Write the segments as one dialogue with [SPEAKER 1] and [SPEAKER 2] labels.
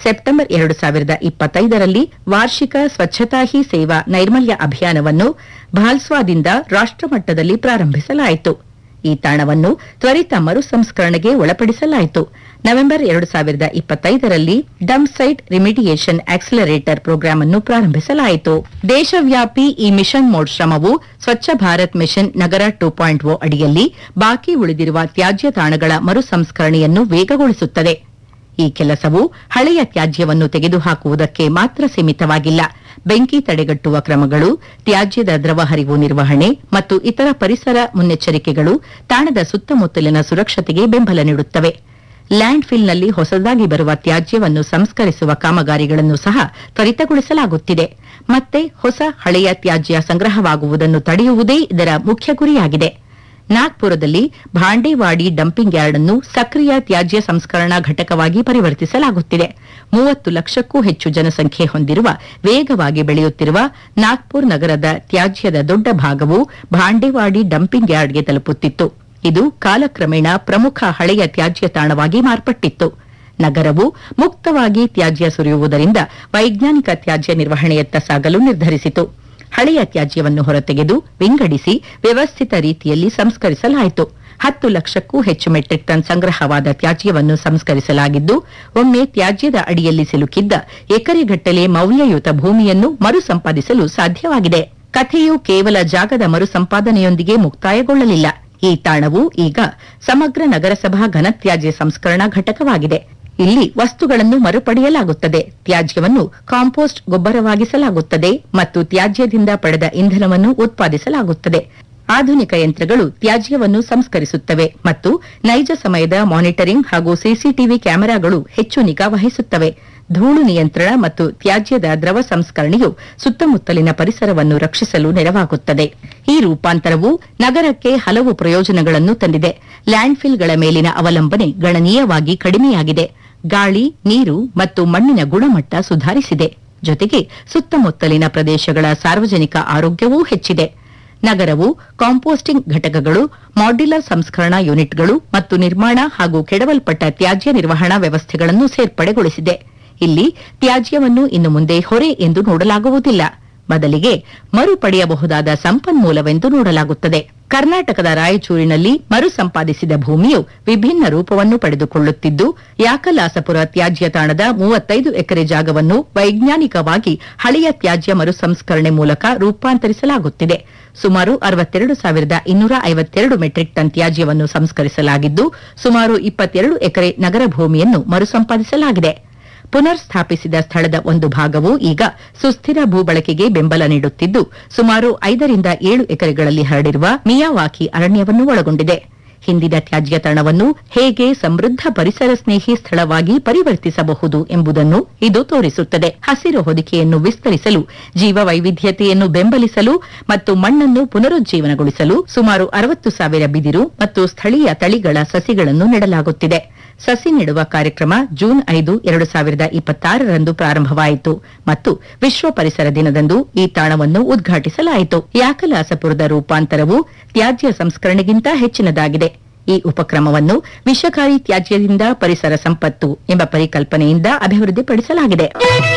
[SPEAKER 1] September ಎರಡು ಸಾವಿರದ ಇಪ್ಪತ್ತೈದರಲ್ಲಿ ವಾರ್ಷಿಕ ಸ್ವಚ್ಛತಾ ಹಿ ಸೇವಾ ನೈರ್ಮಲ್ಯ ಅಭಿಯಾನವನ್ನು ಭಾಲ್ಸ್ವಾದಿಂದ ರಾಷ್ಟಮಟ್ಟದಲ್ಲಿ ಪ್ರಾರಂಭಿಸಲಾಯಿತು ಈ ತಾಣವನ್ನು ತ್ವರಿತ ಮರು ಸಂಸ್ಕರಣೆಗೆ ಒಳಪಡಿಸಲಾಯಿತು ನವೆಂಬರ್ ಎರಡು ಸಾವಿರದ ಇಪ್ಪತ್ತೈದರಲ್ಲಿ dump site remediation accelerator programme ಅನ್ನು ಪ್ರಾರಂಭಿಸಲಾಯಿತು ದೇಶವ್ಯಾಪಿ ಈ ಮಿಷನ್ ಮೋಡ್ ಶ್ರಮವು ಸ್ವಚ್ಛ ಭಾರತ್ ಮಿಷನ್ ನಗರ ಟೂ ಪಾಯಿಂಟ್ ಓ ಅಡಿಯಲ್ಲಿ ಬಾಕಿ ಉಳಿದಿರುವ ತ್ಯಾಜ್ಯ ತಾಣಗಳ ಮರು ಸಂಸ್ಕರಣೆಯನ್ನು ವೇಗಗೊಳಿಸುತ್ತದೆ ಈ ಕೆಲಸವು ಹಳೆಯ ತ್ಯಾಜ್ಯವನ್ನು ತೆಗೆದುಹಾಕುವುದಕ್ಕೆ ಮಾತ್ರ ಸೀಮಿತವಾಗಿಲ್ಲ ಬೆಂಕಿ ತಡೆಗಟ್ಟುವ ಕ್ರಮಗಳು ತ್ಯಾಜ್ಯದ ದ್ರವ ಹರಿವು ನಿರ್ವಹಣೆ ಮತ್ತು ಇತರ ಪರಿಸರ ಮುನ್ನೆಚ್ಚರಿಕೆಗಳು ತಾಣದ ಸುತ್ತಮುತ್ತಲಿನ ಸುರಕ್ಷತೆಗೆ ಬೆಂಬಲ ನೀಡುತ್ತವೆ ಲ್ಯಾಂಡ್ ಫಿಲ್ನಲ್ಲಿ ಹೊಸದಾಗಿ ಬರುವ ತ್ಯಾಜ್ಯವನ್ನು ಸಂಸ್ಕರಿಸುವ ಕಾಮಗಾರಿಗಳನ್ನು ಸಹ ತ್ವರಿತಗೊಳಿಸಲಾಗುತ್ತಿದೆ ಮತ್ತೆ ಹೊಸ ಹಳೆಯ ತ್ಯಾಜ್ಯ ಸಂಗ್ರಹವಾಗುವುದನ್ನು ತಡೆಯುವುದೇ ಇದರ ಮುಖ್ಯ ಗುರಿಯಾಗಿದೆ ನಾಗ್ಪುರದಲ್ಲಿ ಭಾಂಡೇವಾಡಿ ಡಂಪಿಂಗ್ ಯಾರ್ಡ್ ಅನ್ನು ಸಕ್ರಿಯ ತ್ಯಾಜ್ಯ ಸಂಸ್ಕರಣಾ ಘಟಕವಾಗಿ ಪರಿವರ್ತಿಸಲಾಗುತ್ತಿದೆ ಮೂವತ್ತು ಲಕ್ಷಕ್ಕೂ ಹೆಚ್ಚು ಜನಸಂಖ್ಯೆ ಹೊಂದಿರುವ ವೇಗವಾಗಿ ಬೆಳೆಯುತ್ತಿರುವ ನಾಗ್ಪುರ್ ನಗರದ ತ್ಯಾಜ್ಯದ ದೊಡ್ಡ ಭಾಗವು ಭಾಂಡೇವಾಡಿ ಡಂಪಿಂಗ್ ಯಾರ್ಡ್ಗೆ ತಲುಪುತ್ತಿತ್ತು ಇದು ಕಾಲಕ್ರಮೇಣ ಪ್ರಮುಖ ಹಳೆಯ ತ್ಯಾಜ್ಯ ತಾಣವಾಗಿ ಮಾರ್ಪಟ್ಟಿತ್ತು ನಗರವು ಮುಕ್ತವಾಗಿ ತ್ಯಾಜ್ಯ ಸುರಿಯುವುದರಿಂದ ವೈಜ್ಞಾನಿಕ ತ್ಯಾಜ್ಯ ನಿರ್ವಹಣೆಯತ್ತ ಸಾಗಲು ನಿರ್ಧರಿಸಿತು ಹಳೆಯ ತ್ಯಾಜ್ಯವನ್ನು ಹೊರತೆಗೆದು ವಿಂಗಡಿಸಿ ವ್ಯವಸ್ಥಿತ ರೀತಿಯಲ್ಲಿ ಸಂಸ್ಕರಿಸಲಾಯಿತು ಹತ್ತು ಲಕ್ಷಕ್ಕೂ ಹೆಚ್ಚು ಮೆಟ್ರಿಕ್ ಟನ್ ಸಂಗ್ರಹವಾದ ತ್ಯಾಜ್ಯವನ್ನು ಸಂಸ್ಕರಿಸಲಾಗಿದ್ದು ಒಮ್ಮೆ ತ್ಯಾಜ್ಯದ ಅಡಿಯಲ್ಲಿ ಸಿಲುಕಿದ್ದ ಎಕರೆಗಟ್ಟಲೆ ಮೌಲ್ಯಯುತ ಭೂಮಿಯನ್ನು ಮರು ಸಂಪಾದಿಸಲು ಸಾಧ್ಯವಾಗಿದೆ ಕಥೆಯು ಕೇವಲ ಜಾಗದ ಮರು ಸಂಪಾದನೆಯೊಂದಿಗೆ ಮುಕ್ತಾಯಗೊಳ್ಳಲಿಲ್ಲ ಈ ತಾಣವು ಈಗ ಸಮಗ್ರ ನಗರಸಭಾ ಘನತ್ಯಾಜ್ಯ ಸಂಸ್ಕರಣಾ ಘಟಕವಾಗಿದೆ ಇಲ್ಲಿ ವಸ್ತುಗಳನ್ನು ಮರುಪಡೆಯಲಾಗುತ್ತದೆ ತ್ಯಾಜ್ಯವನ್ನು ಕಾಂಪೋಸ್ಟ್ ಗೊಬ್ಬರವಾಗಿಸಲಾಗುತ್ತದೆ ಮತ್ತು ತ್ಯಾಜ್ಯದಿಂದ ಪಡೆದ ಇಂಧನವನ್ನು ಉತ್ಪಾದಿಸಲಾಗುತ್ತದೆ ಆಧುನಿಕ ಯಂತ್ರಗಳು ತ್ಯಾಜ್ಯವನ್ನು ಸಂಸ್ಕರಿಸುತ್ತವೆ ಮತ್ತು ನೈಜ ಸಮಯದ ಮಾನಿಟರಿಂಗ್ ಹಾಗೂ ಸಿಸಿಟಿವಿ ಕ್ಯಾಮೆರಾಗಳು ಹೆಚ್ಚು ನಿಗಾ ವಹಿಸುತ್ತವೆ ಧೂಳು ನಿಯಂತ್ರಣ ಮತ್ತು ತ್ಯಾಜ್ಯದ ದ್ರವ ಸಂಸ್ಕರಣೆಯು ಸುತ್ತಮುತ್ತಲಿನ ಪರಿಸರವನ್ನು ರಕ್ಷಿಸಲು ನೆರವಾಗುತ್ತದೆ ಈ ರೂಪಾಂತರವು ನಗರಕ್ಕೆ ಹಲವು ಪ್ರಯೋಜನಗಳನ್ನು ತಂದಿದೆ ಲ್ಯಾಂಡ್ಫಿಲ್ಗಳ ಮೇಲಿನ ಅವಲಂಬನೆ ಗಣನೀಯವಾಗಿ ಕಡಿಮೆಯಾಗಿದೆ ಗಾಳಿ ನೀರು ಮತ್ತು ಮಣ್ಣಿನ ಗುಣಮಟ್ಟ ಸುಧಾರಿಸಿದೆ ಜೊತೆಗೆ ಸುತ್ತಮುತ್ತಲಿನ ಪ್ರದೇಶಗಳ ಸಾರ್ವಜನಿಕ ಆರೋಗ್ಯವೂ ಹೆಚ್ಚಿದೆ ನಗರವು ಕಾಂಪೋಸ್ಟಿಂಗ್ ಘಟಕಗಳು ಮಾಡ್ಯುಲರ್ ಸಂಸ್ಕರಣಾ ಯೂನಿಟ್ಗಳು ಮತ್ತು ನಿರ್ಮಾಣ ಹಾಗೂ ಕೆಡವಲ್ಪಟ್ಟ ತ್ಯಾಜ್ಯ ನಿರ್ವಹಣಾ ವ್ಯವಸ್ಥೆಗಳನ್ನು ಸೇರ್ಪಡೆಗೊಳಿಸಿದೆ ಇಲ್ಲಿ ತ್ಯಾಜ್ಯವನ್ನು ಇನ್ನು ಮುಂದೆ ಹೊರೆ ಎಂದು ನೋಡಲಾಗುವುದಿಲ್ಲ ಬದಲಿಗೆ ಮರುಪಡೆಯಬಹುದಾದ ಸಂಪನ್ಮೂಲವೆಂದು ನೋಡಲಾಗುತ್ತದೆ ಕರ್ನಾಟಕದ ರಾಯಚೂರಿನಲ್ಲಿ ಮರು ಸಂಪಾದಿಸಿದ ಭೂಮಿಯು ವಿಭಿನ್ನ ರೂಪವನ್ನು ಪಡೆದುಕೊಳ್ಳುತ್ತಿದ್ದು ಯಾಕಲಾಸಪುರ ತ್ಯಾಜ್ಯ ತಾಣದ ಮೂವತ್ತೈದು ಎಕರೆ ಜಾಗವನ್ನು ವೈಜ್ಞಾನಿಕವಾಗಿ ಹಳೆಯ ತ್ಯಾಜ್ಯ ಮರು ಸಂಸ್ಕರಣೆ ಮೂಲಕ ರೂಪಾಂತರಿಸಲಾಗುತ್ತಿದೆ ಸುಮಾರು ಅರವತ್ತೆರಡು ಸಾವಿರದ ಇನ್ನೂರ ಐವತ್ತೆರಡು ಮೆಟ್ರಿಕ್ ಟನ್ ತ್ಯಾಜ್ಯವನ್ನು ಸಂಸ್ಕರಿಸಲಾಗಿದ್ದು ಸುಮಾರು ಇಪ್ಪತ್ತೆರಡು ಎಕರೆ ನಗರ ಭೂಮಿಯನ್ನು ಮರುಸಂಪಾದಿಸಲಾಗಿದೆ ಪುನರ್ ಸ್ಥಾಪಿಸಿದ ಸ್ಥಳದ ಒಂದು ಭಾಗವು ಈಗ ಸುಸ್ಥಿರ ಭೂಬಳಕೆಗೆ ಬೆಂಬಲ ನೀಡುತ್ತಿದ್ದು ಸುಮಾರು ಐದರಿಂದ ಏಳು ಎಕರೆಗಳಲ್ಲಿ ಹರಡಿರುವ ಮಿಯಾವಾಕಿ ಅರಣ್ಯವನ್ನು ಒಳಗೊಂಡಿದೆ ಹಿಂದಿನ ತ್ಯಾಜ್ಯ ತಾಣವನ್ನು ಹೇಗೆ ಸಮೃದ್ಧ ಪರಿಸರ ಸ್ನೇಹಿ ಸ್ಥಳವಾಗಿ ಪರಿವರ್ತಿಸಬಹುದು ಎಂಬುದನ್ನು ಇದು ತೋರಿಸುತ್ತದೆ ಹಸಿರು ಹೊದಿಕೆಯನ್ನು ವಿಸ್ತರಿಸಲು ಜೀವ ವೈವಿಧ್ಯತೆಯನ್ನು ಬೆಂಬಲಿಸಲು ಮತ್ತು ಮಣ್ಣನ್ನು ಪುನರುಜ್ಜೀವನಗೊಳಿಸಲು ಸುಮಾರು ಅರವತ್ತು ಸಾವಿರ ಬಿದಿರು ಮತ್ತು ಸ್ಥಳೀಯ ತಳಿಗಳ ಸಸಿಗಳನ್ನು ನೆಡಲಾಗುತ್ತಿದೆ ಸಸಿ ನೆಡುವ ಕಾರ್ಯಕ್ರಮ ಜೂನ್ ಐದು ಎರಡು ಸಾವಿರದ ಇಪ್ಪತ್ತಾರರಂದು ಪ್ರಾರಂಭವಾಯಿತು ಮತ್ತು ವಿಶ್ವ ಪರಿಸರ ದಿನದಂದು ಈ ತಾಣವನ್ನು ಉದ್ಘಾಟಿಸಲಾಯಿತು ಯಾಕಲಾಸಪುರದ ರೂಪಾಂತರವು ತ್ಯಾಜ್ಯ ಸಂಸ್ಕರಣೆಗಿಂತ ಹೆಚ್ಚಿನದಾಗಿದೆ ಈ ಉಪಕ್ರಮವನ್ನು ವಿಷಕಾರಿ ತ್ಯಾಜ್ಯದಿಂದ ಪರಿಸರ ಸಂಪತ್ತು ಎಂಬ ಪರಿಕಲ್ಪನೆಯಿಂದ ಅಭಿವೃದ್ಧಿಪಡಿಸಲಾಗಿದೆ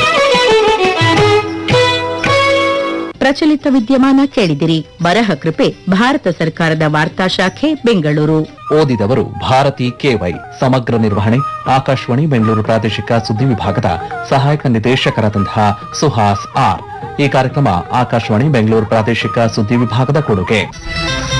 [SPEAKER 1] ಪ್ರಚಲಿತ ವಿದ್ಯಮಾನ ಕೇಳಿದಿರಿ ಬರಹ ಕೃಪೆ ಭಾರತ ಸರ್ಕಾರದ ವಾರ್ತಾ ಶಾಖೆ ಬೆಂಗಳೂರು
[SPEAKER 2] ಓದಿದವರು ಭಾರತಿ ಕೆವೈ ಸಮಗ್ರ ನಿರ್ವಹಣೆ ಆಕಾಶವಾಣಿ ಬೆಂಗಳೂರು ಪ್ರಾದೇಶಿಕ ಸುದ್ದಿ ವಿಭಾಗದ ಸಹಾಯಕ ನಿರ್ದೇಶಕರಾದಂತಹ ಸುಹಾಸ್ ಆರ್ ಈ ಕಾರ್ಯಕ್ರಮ ಆಕಾಶವಾಣಿ ಬೆಂಗಳೂರು ಪ್ರಾದೇಶಿಕ ಸುದ್ದಿ ವಿಭಾಗದ ಕೊಡುಗೆ